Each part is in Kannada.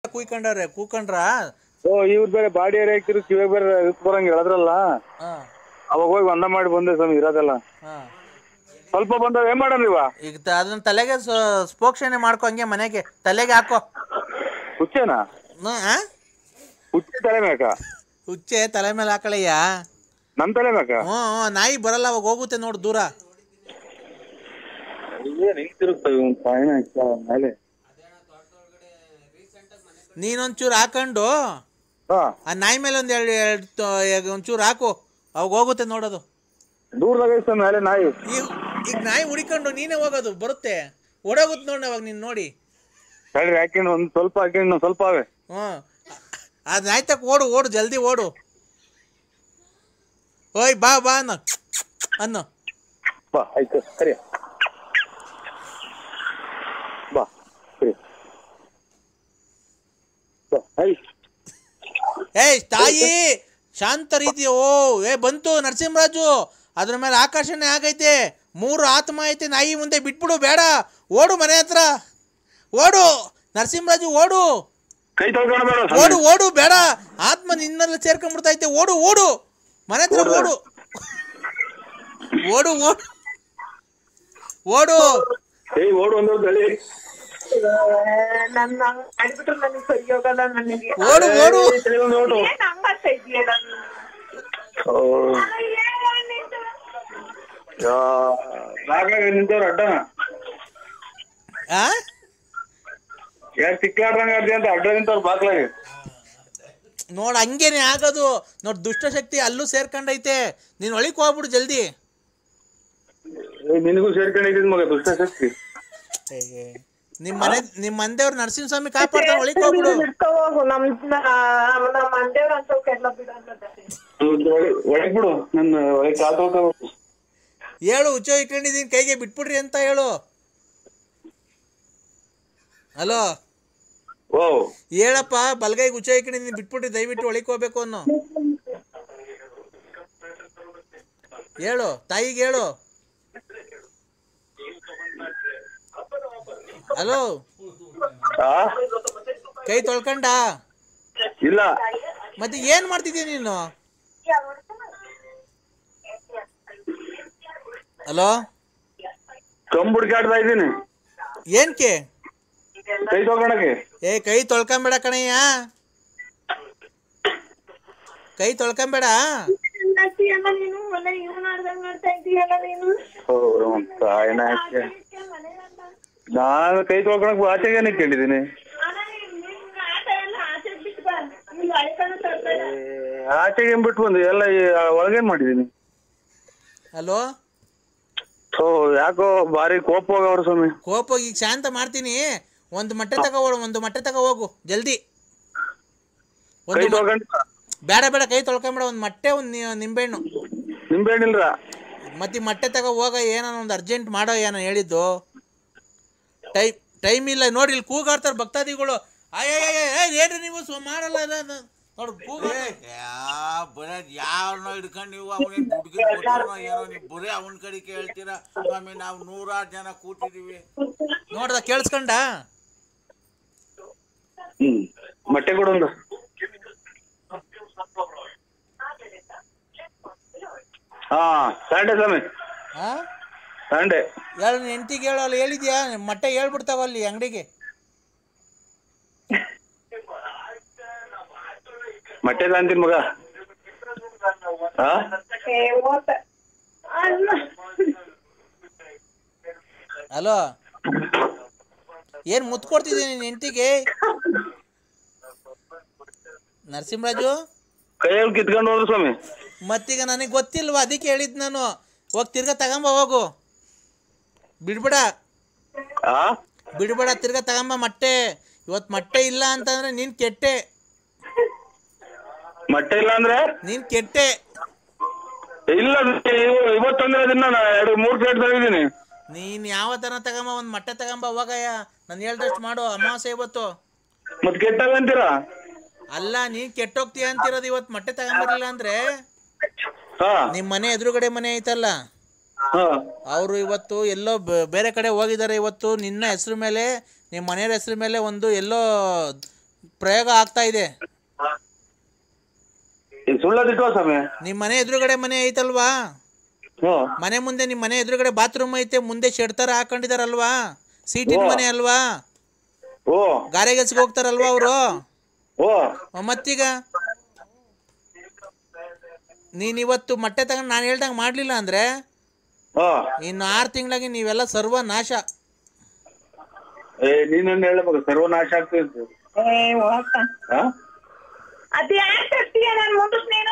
ಕುಯ್ಕೊಂಡವ್ರೆ ಕೂಕೊಂಡ್ರ ಓ ಇವ್ರು ಬೇರೆ ಬಾಡಿ ಏರಿಯಾ ಹಾಕಿರು ಕಿವಿಗೆ ಬೇರೆ ಇದಕ್ ಬರಂಗ್ ಹೇಳಿದ್ರಲ್ಲ ಹಾ ಅವಾಗ ಹೋಗಿ ಒಂದ ಮಾಡಿ ಬಂದೆ ಸ್ವಾಮಿ ಇರೋದೆಲ್ಲ ಹಾ ಸ್ವಲ್ಪ ಬಂದವ ಏನ್ ಮಾಡೋಣ ಇವ ಈಗ ತ- ಅದನ್ನ ತಲೆಗೆ ಸ್ಪೋಕ್ಷಣೆ ಮಾಡ್ಕೊ ಹಂಗೆ ಮನೆಗೆ ತಲೆಗೆ ಹಾಕೋ ಹುಚ್ಚೇನಾ ಹ್ಮ್, ಆ? ಹುಚ್ಚೆ ತಲೆ ಮೇಕ ಹುಚ್ಚೆ ತಲೆ ಮೇಲೆ ಹಾಕಳಯ್ಯ ನಮ್ ತಲೆ ಮೇಕ ಹ್ಞೂ ಹ್ಞೂ, ನಾಯಿ ಬರಲ್ಲ ಅವಾಗ ಹೋಗುತ್ತೆ ನೋಡು ದೂರ ಏನ್ ಹಿಂಗ್ ತಿರುಗ್ತವೆ ಇವ್ನ್ ಸಾಯನ ಇಷ್ಟ ಮೇಲೆ ನೀನೊಂಚೂರು ಹಾಕೊಂಡು ಹಾ ಆ ನಾಯಿ ಮೇಲೆ ಒಂದ್ ಎರಡು ಎರಡು ಒಂಚೂರು ಹಾಕು ಅವಾಗ ಹೋಗುತ್ತೆ ನೋಡೋದು ದೂರದಾಗ ಐತೆ ಸ್ವಾಮಿ ಮೇಲೆ ನಾಯಿ ಈಗ ಈಗ ನಾಯಿ ಹುಡಿಕೊಂಡು ನೀನೇ ಹೋಗೋದು ಬರುತ್ತೆ ಓಡೋಗುತ್ತೆ ನೋಡಿ ಅವಾಗ ನೀನು ನೋಡಿ ತಡ್ರಿ ಹಾಕಿಂಡ್ ಒಂದ್ ಸ್ವಲ್ಪ ಹಾಕಿಂಡ್ ಒಂದ್ ಸ್ವಲ್ಪ ಅವೆ ಹ್ಞೂ ಅದು ನಾಯಿ ತಕ್ಕ ಓಡು ಓಡು ಜಲ್ದಿ ಓಡು ಓಯ್ ಬಾ ಬಾ ಅನ್ನ ಅನ್ನು ಬಾ ಆಯ್ತು ಸರಿ ಬಾ ಸರಿ ಬಾ ಆಯ್ತು ಏಯ್ ತಾಯಿ ಶಾಂತ ರೀತಿ ಓ ಏ ಬಂತು ನರಸಿಂಹರಾಜು ಅದ್ರ ಮೇಲೆ ಆಕರ್ಷಣೆ ಆಗೈತೆ ಮೂರು ಆತ್ಮ ಐತೆ ನಾಯಿ ಮುಂದೆ ಬಿಟ್ಬಿಡು ಬೇಡ ಓಡು ಮನೆ ಹತ್ರ ಓಡು ನರಸಿಂಹರಾಜು ಓಡು ಕೈ ತೊಳ್ಕೊಂಡ ಬೇಡ ಸ್ವಾಮಿ. ಓಡು ಓಡು ಬೇಡ ಆತ್ಮ ನಿನ್ನೆಲ್ಲ ಸೇರ್ಕೊಂಡ್ಬಿಡ್ತೈತೆ ಓಡು ಓಡು ಮನೆ ಹತ್ರ ಓಡು ಓಡು ಓಡು ಓಡು ಏಯ್ ಓಡು ಒಂದು ತಳಿ ನನ್ನ ಮಾಡಿಬಿಟ್ರೆ ನನಗೆ ಸರಿ ಹೋಗಲ್ಲ ನನಗೆ ಓಡು ಓಡು ಓಡು ಏನ್ ಹಂಗಂತ ಇದೀಯ ನನ್ನ ರಾಗ ನಿಂತವ್ರ ಅಡ್ಡನ ಆ ಯಾಕೆ ಸಿಕ್ಕಾಡ್ರಂಗ ಆಡ್ದಿ ಅಂತ ಅಡ್ಡ ನಿಂತವ್ರ ಬಾಗ್ಲಾಗೆ ನೋಡ್ ಹಂಗೇನೆ ಆಗೋದು ನೋಡ್ ದುಷ್ಟಶಕ್ತಿ ಅಲ್ಲೂ ಸೇರ್ಕೊಂಡೈತೆ ನೀನ್ ಒಳಿಕ್ ಹೋಗ್ಬಿಡು ಜಲ್ದಿ ಏಯ್ ನಿನಗೂ ಸೇರ್ಕೊಂಡಿದ್ದೀನಿ ಮಗ ದುಷ್ಟ ಶಕ್ತಿ ನಿಮ್ ಮನೆ ನಿಮ್ ಮಂದೇವ್ರ ನರಸಿಂಹಸ್ವಾಮಿ ಕಾಪಾಡ್ತಾನೆ ಒಳಿಕ್ ಹೋಗ್ಬಿಡು ಬಿಡ್ಕೊ ಹೋಗು ನಮ್ ನಮ್ಮ ಮಂದೇವ್ರ ಅಂತವ್ಕೆಲ್ಲ ಬಿಡಲ್ಲ ಒಳಗ್ ಬಿಡು ನನ್ನ ಒಳಗ್ ಕಾಲ್ ತೊಳ್ಕೊ ಹೇಳು ಹುಚ್ಚ ಇಟ್ಕೊಂಡಿದೀನಿ ಕೈಗೆ ಬಿಟ್ಬಿಡ್ರಿ ಅಂತ ಹೇಳು ಹಲೋ ಓ ಹೇಳಪ್ಪ ಬಲ್ಗೈಗೆ ಹುಚ್ಚ ಇಟ್ಕೊಂಡಿದೀನಿ ಬಿಟ್ಬಿಡ್ರಿ ದಯವಿಟ್ಟು ಒಳಿಕ್ ಹೋಗ್ಬೇಕು ಅನ್ನೋ ಹೇಳು ತಾಯಿಗೆ ಹೇಳು ಹಲೋ ಆ ಕೈ ತೊಳ್ಕಂಡ ಇಲ್ಲ ಮತ್ತೆ ಏನ್ ಮಾಡ್ತಿದ್ದೀಯ ನೀನು ಹಲೋ ಕಂಬುಡ್ಕಾಡ್ತಾ ಇದ್ದೀನಿ ಏನ್ಕೆ ಕೈ ತೊಳ್ಕೊಳಕ್ಕೆ ಏ ಕೈ ತೊಳ್ಕೊಂಬೇಡ ಕಣಯ್ಯ ಕೈ ತೊಳ್ಕೊಂಬೇಡ ನಗ್ತೀಯಲ್ಲ ನೀನು ಒಳ್ಳೆ ಇವ್ ಮಾಡ್ದಂಗ್ ಮಾಡ್ತಾ ಇದೀಯಲ್ಲ ನೀನು ಓ ಸಾಯನ ಆಚೆ. ನಾನು ಕೈ ತೊಳ್ಕೊಳಕ್ ಆಚೆಗೆ ನಿಂತ್ಕೊಂಡಿದ್ದೀನಿ ಅಣ್ಣ, ನೀನ್- ನಿನ್ ಆಟ ಎಲ್ಲ ಆಚೆಗ್ ಬಿಟ್ಟು ಬಾ. ನೀನ್ ಅಳ್ಕೊಂಡು ತರ್ಬೇಡ. ಆಚೆಗೆ ಏನ್ ಬಿಟ್ಟು ಬಂದು ಎಲ್ಲ ಈ ಒಳಗೇನ್ ಮಾಡಿದೀನಿ ಹಲೋ ಓ ಯಾಕೋ ಭಾರಿ ಕೋಪ ಹೋಗವ್ರ ಸ್ವಾಮಿ ಕೋಪ ಈಗ ಶಾಂತ ಮಾಡ್ತೀನಿ ಒಂದು ಮೊಟ್ಟೆ ತಗೋ ಹೋಗು ಒಂದು ಮೊಟ್ಟೆ ತಗೋ ಹೋಗು ಜಲ್ದಿ ಕೈ ಒಂದು ಮ- ತೊಳ್ಕೊಂಡ ಬೇಡ ಬೇಡ ಕೈ ತೊಳ್ಕೊಂಬೇಡ ಒಂದು ಮೊಟ್ಟೆ ಒಂದು ನಿಂಬೆಹಣ್ಣು ನಿಂಬೆಹಣ್ಣಿಲ್ರ ಮತ್ತೆ ಈ ಮೊಟ್ಟೆ ತಗೋ ಹೋಗ ಏನೋ ಒಂದು ಅರ್ಜೆಂಟ್ ಮಾಡೋ ಏನೋ ಹೇಳಿದ್ದು ಟೈಮ್ ಟೈಮ್ ಇಲ್ಲ ನೋಡಿ ಇಲ್ಲಿ ಕೂಗಾಡ್ತಾರೆ ಭಕ್ತಾದಿಗಳು ಅಯ್ಯ ಏನ್ರಿ ನೀವು ಸೊ ಮಾಡಲ್ಲ ಅದ- ಅದ- ನೋಡು ಕೂಗ ಬರೇ ಯಾರನ್ನ ಹಿಡ್ಕೊಂಡು ನೀವು ಅವನಿಗೆ ದುಡ್ಡು ಕೊಟ್ಟನೋ ಏನೋ ನೀವು ಬರೀ ಅವನ ಕಡೆ ಕೇಳ್ತೀರಾ ಸ್ವಾಮಿ ನಾವು ನೂರಾರು ಜನ ಕೂತಿದೀವಿ ನೋಡ್ದ ಕೇಳಿಸ್ಕೊಂಡ ಹ್ಮ್ ಮೊಟ್ಟೆ ಕೊಡೊಂದು ಹಾ ಸಂಡೆ ಸ್ವಾಮಿ ಹಾ ಸಂಡೆ ಹೇಳು ಹೆಂಡ್ತಿಗೆ ಹೇಳು ಅಲ್ಲಿ ಹೇಳಿದ್ಯಾ ಮೊಟ್ಟೆ ಹೇಳ್ಬಿಡ್ತಾವ ಅಲ್ಲಿ ಅಂಗಡಿಗೆ ಮೊಟ್ಟೆ ಅಂತೀನಿ ಮಗ ಹಾ ಏ, ಓಟ. ಅಲ್ಲ. ಹಲೋ ಏನ್ ಮುತ್ ಕೊಡ್ತಿದ್ದೀನಿ ನಿನ್ನ ಹೆಂಡ್ತಿಗೆ ನರಸಿಂಹರಾಜು ಕೈಯಲ್ಲಿ ಕಿತ್ಕೊಂಡು ಹೋದ್ರು ಸ್ವಾಮಿ ಮತ್ತೀಗ ನನಗೆ ಗೊತ್ತಿಲ್ವಾ ಅದಕ್ಕೆ ಹೇಳಿದ್ ನಾನು ಹೋಗಿ ತಿರ್ಗಾ ತಗೊಂಬ ಹೋಗು ಬಿಡ್ಬೇಡ ಆ ಬಿಡ್ಬೇಡ ತಿರ್ಗಾ ತಗೊಂಬ ಮೊಟ್ಟೆ ಇವತ್ತು ಮೊಟ್ಟೆ ಇಲ್ಲ ಅಂತಂದ್ರೆ ನೀನ್ ಕೆಟ್ಟೆ ಮೊಟ್ಟೆ ಇಲ್ಲ ಅಂದ್ರೆ ನೀನ್ ಕೆಟ್ಟೆ ಇಲ್ಲ ಇವ- ಇವತ್ತು ತಂದಿರೋದಿನ್ನ ನಾನು ಎರಡು ಮೂರು ಪ್ಲೇಟ್ ತಂದಿದ್ದೀನಿ ನೀನ್ ಯಾವ ತರ ತಗೊಂಬ ಒಂದ್ ಮೊಟ್ಟೆ ತಗೊಂಬ ಹೋಗಯ್ಯ ನಾನು ಹೇಳ್ದಷ್ಟು ಮಾಡು ಅಮಾವಾಸ್ಯೆ ಇವತ್ತು ಮತ್ ಕೆಟ್ಟಾಗ ಅಂತೀರಾ ಅಲ್ಲ ನೀನ್ ಕೆಟ್ಟೋಗ್ತೀಯ ಅಂತಿರೋದು ಇವತ್ತು ಮೊಟ್ಟೆ ತಗೊಂಬರ್ಲಿಲ್ಲ ಅಂದ್ರೆ ಹಾ ನಿಮ್ ಮನೆ ಎದುರುಗಡೆ ಮನೆ ಐತಲ್ಲ ಹಾ ಅವರು ಇವತ್ತು ಎಲ್ಲೋ ಬ- ಬೇರೆ ಕಡೆ ಹೋಗಿದ್ದಾರೆ ಇವತ್ತು ನಿನ್ನ ಹೆಸರು ಮೇಲೆ ನಿಮ್ಮ ಮನೆಯವ್ರ ಹೆಸರು ಮೇಲೆ ಒಂದು ಎಲ್ಲೋ ಪ್ರಯೋಗ ಆಗ್ತಾ ಇದೆ ಸುಳ್ಳದಿಟ್ವಾ ಸ್ವಾಮಿ ನಿಮ್ಮ ಮನೆ ಎದುರುಗಡೆ ಮನೆ ಐತಲ್ವಾ ಹ್ಞೂ ಮನೆ ಮುಂದೆ ನಿಮ್ಮ ಮನೆ ಎದುರುಗಡೆ ಬಾತ್ರೂಮ್ ಐತೆ ಮುಂದೆ ಶೆಡ್ ಥರ ಹಾಕೊಂಡಿದಾರಲ್ವಾ ಸೀಟಿನ ಮನೆ ಅಲ್ವಾ ಓ ಗಾರೆ ಕೆಲ್ಸಕ್ಕೆ ಹೋಗ್ತಾರಲ್ವಾ ಅವರು ಓ ಮತ್ತೀಗ ನೀನು ಇವತ್ತು ಮೊಟ್ಟೆ ತಗೊಂಡು ನಾನು ಹೇಳ್ದಂಗೆ ಮಾಡಲಿಲ್ಲ ಅಂದರೆ ಹಾ ಇನ್ನು ಆರು ತಿಂಗಳಾಗಿ ನೀವೆಲ್ಲ ಸರ್ವ ನಾಶ ಏ ನೀನನ್ನ ಹೇಳಬೇಕು ಸರ್ವನಾಶ ಆಗ್ತಿತ್ತು ಏ ಹೋಗ್ತ ಹಾ ಅದು ಯಾಕೆ ತರ್ತೀಯ ನಾನು ಮುಟ್ಟಿಸ್ ನೀನು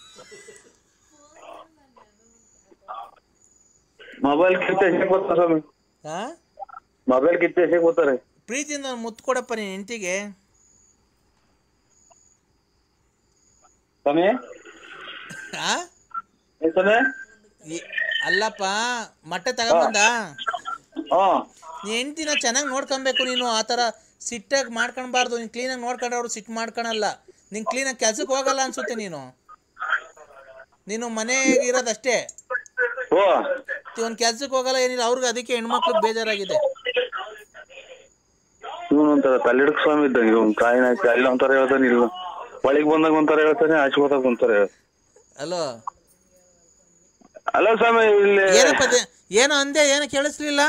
ಮೊಬೈಲ್ ಕಿತ್ತ ಎಷ್ಟಕ್ಕೆ ಬರ್ತಾರೆ ಸ್ವಾಮಿ ಹಾಂ ಮೊಬೈಲ್ ಕಿತ್ತ ಎಷ್ಟಕ್ಕೆ ಬರ್ತಾರೆ ಪ್ರೀತಿಯಿಂದ ಒಂದ್ ಮುತ್ತು ಕೊಡಪ್ಪ ನೀನು ಹೆಂಡತಿಗೆ ಸ್ವಾಮಿ ಆ ಏನ್ ಸ್ವಾಮಿ ಈ- ಅಲ್ಲಪ್ಪ ಮೊಟ್ಟೆ ತಗೊಂಬಂದ ಹಾ ನೀ ಹೆಂಡ್ತಿನ ಚೆನ್ನಾಗಿ ನೋಡ್ಕೊಬೇಕು ನೀನು ಆ ಥರ ಸಿಟ್ಟಾಗಿ ಮಾಡ್ಕೊಳ್ಬಾರ್ದು ನೀನು ಕ್ಲೀನಾಗಿ ನೋಡ್ಕೊಂಡ್ರೆ ಅವ್ರು ಸಿಟ್ಟು ಮಾಡ್ಕೊಳಲ್ಲ ನೀನು ಕ್ಲೀನಾಗಿ ಕೆಲ್ಸಕ್ಕೆ ಹೋಗಲ್ಲ ಅನ್ಸುತ್ತೆ ನೀನು ನೀನು ಮನೆಗೆ ಇರೋದಷ್ಟೇ ಓ ಒಂದು ಕೆಲ್ಸಕ್ಕೆ ಹೋಗಲ್ಲ ಏನಿಲ್ಲ ಅವ್ರಿಗೆ ಅದಕ್ಕೆ ಹೆಣ್ಮಕ್ಳಿಗೆ ಬೇಜಾರಾಗಿದೆ ಇವನು ಒಂಥರ ತಲೆಡ್ಕ್ ಸ್ವಾಮಿ ಇದ್ದಂಗೆ ಇವ್ನು ಕಾಯಿನ ಅಲ್ಲಿ ಒಂಥರ ಹೇಳ್ತಾನೆ ಇಲ್ಲ ಒಳಗೆ ಬಂದಾಗ ಒಂಥರ ಹೇಳ್ತಾನೆ ಆಚೆ ಹೋದಾಗ ಒಂಥರ ಹೇಳ್ತಾನೆ. ಅಲೋ ಅಲ್ಲ ಸ್ವಾಮಿ ಇಲ್ಲಿ ಏನಪ್ಪ ಅದೇ- ಏನೋ ಅಂದೆ ಏನೋ ಕೇಳಿಸ್ಲಿಲ್ಲ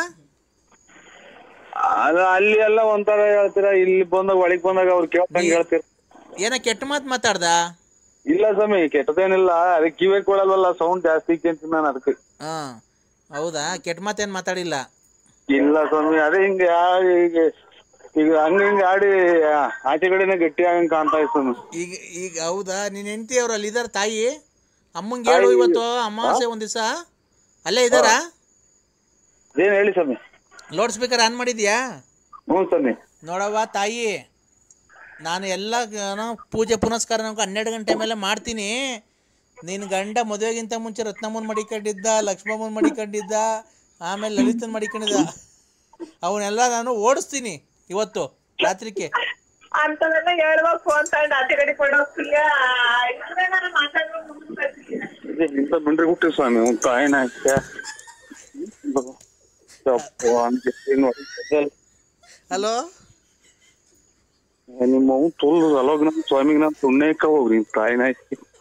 ಅಲ್ಲ ಅಲ್ಲಿ ಎಲ್ಲ ಒಂಥರ ಹೇಳ್ತೀರಾ ಇಲ್ಲಿ ಬಂದಾಗ ಒಳಗೆ ಬಂದಾಗ ಅವ್ರು ಕೇಳ್ದಂಗೆ ಹೇಳ್ತೀರ ಏನೋ ಕೆಟ್ಟ ಮಾತು ಮಾತಾಡ್ದ ಇಲ್ಲ ಸ್ವಾಮಿ ಕೆಟ್ಟದೇನಿಲ್ಲ ಅದಕ್ಕೆ ಕಿವಿ ಕೊಡಲ್ವಲ್ಲ ಸೌಂಡ್ ಜಾಸ್ತಿ ಕೇಳ್ತೀನಿ ನಾನು ಅದಕ್ಕೆ ಹಾಂ ಹೌದಾ ಕೆಟ್ಟ ಮಾತೇನು ಮಾತಾಡಿಲ್ಲ ಇಲ್ಲ ಸ್ವಾಮಿ ಅದೇ ಹಿಂಗೆ ಆ- ಈಗ ಈಗ ಹಂಗ ಹಿಂಗ ಆಡಿ ಆಚೆ ಕಡೆನೆ ಗಟ್ಟಿ ಆಗಂಗ್ ಕಾಣ್ತಾ ಇತ್ತು ಸ್ವಾಮಿ ಈಗ ಈಗ ಹೌದಾ ನಿನ್ನ ಹೆಂಡತಿ ಅವ್ರು ಅಲ್ಲಿ ಇದಾರ ತಾಯಿ ಅಮ್ಮಂಗೆ ಹೇಳು ಇವತ್ತು ಅಮಾವಾಸ್ಯೆ ಒಂದು ದಿವಸ ಅಲ್ಲೇ ಇದ್ದಾರಾ ಏನ್ ಹೇಳಿ ಸ್ವಾಮಿ ಲೌಡ್ ಸ್ಪೀಕರ್ ಆನ್ ಮಾಡಿದ್ಯಾ ಹ್ಞೂ ಸ್ವಾಮಿ ನೋಡವ್ವ ತಾಯಿ ನಾನು ಎಲ್ಲ ಏನೋ ಪೂಜೆ ಪುನಸ್ಕಾರ ನಾವು ಹನ್ನೆರಡು ಗಂಟೆ ಮೇಲೆ ಮಾಡ್ತೀನಿ ನಿನ್ನ ಗಂಡ ಮದುವೆಗಿಂತ ಮುಂಚೆ ರತ್ನಮ್ಮನ ಮಡಿಕೊಂಡಿದ್ದ ಲಕ್ಷ್ಮಮ್ಮನ ಮಡಿಕೊಂಡಿದ್ದ ಆಮೇಲೆ ಲಲಿತನ ಮಡಿಕೊಂಡಿದ್ದ ಅವನ್ನೆಲ್ಲ ನಾನು ಓಡಿಸ್ತೀನಿ ಇವತ್ತು ರಾತ್ರಿಗೆ ಅಂತವೆಲ್ಲ ಹೇಳ್ಬೇಕು ಫೋನ್ ತಗೊಂಡು ಆಚೆ ಕಡೆ ಕೊಡೋಗ್ತೀಯ ಇದ್ರೆ ನಾನು ಮಾತಾಡೋ ಇಂತ ಬಂದ್ರೆ ಹುಟ್ಟಿ ಸ್ವಾಮಿ ಒಂದು ತಾಯಿನ ಹಲೋ ನಿಮ್ಮ ಅವ್ನು ತುಳ್ದು ಅಲೋಗ್ ನಮ್ಮ ಸ್ವಾಮಿಗೆ ನಾನು ಸುಣ್ಣೆಕ್ಕ ಹೋಗ್ರಿ ತಾಯಿನ